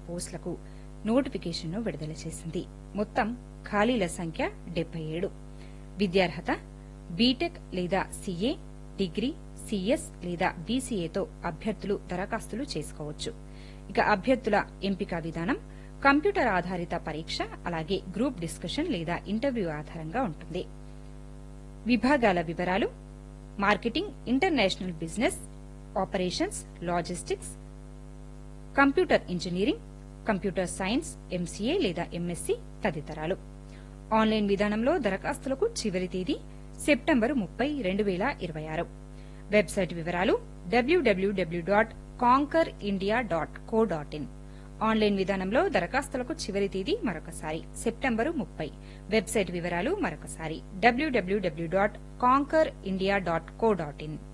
పోస్టులకు నోటిఫికేషన్ను విడుదల చేసింది మొత్తం ఖాళీల సంఖ్య డెబ్బై ఏడు విద్యార్హత బీటెక్ లేదా సీఏ డిగ్రీ సీఎస్ లేదా బీసీఏతో అభ్యర్థులు దరఖాస్తులు చేసుకోవచ్చు ఇక అభ్యర్థుల ఎంపిక విధానం కంప్యూటర్ ఆధారిత పరీక్ష అలాగే గ్రూప్ డిస్కషన్ లేదా ఇంటర్వ్యూ ఆధారంగా ఉంటుంది విభాగాల వివరాలు marketing international business operations logistics computer engineering computer science MCA లేదా ఎంఎస్సీ తదితరాలు ఆన్లైన్ విధానంలో దరఖాస్తులకు చివరి తేదీ సెప్టెంబర్ ముప్పై రెండు వేల ఇరవై ఆరు వెబ్సైట్ వివరాలు W W W dot Concor India dot co dot in online విధానంలో దరఖాస్తులకు చివరి తేదీ మరొకసారి సెప్టెంబరు ముప్పై వెబ్సైట్ వివరాలు మరొకసారి W W W dot Concor India dot co dot in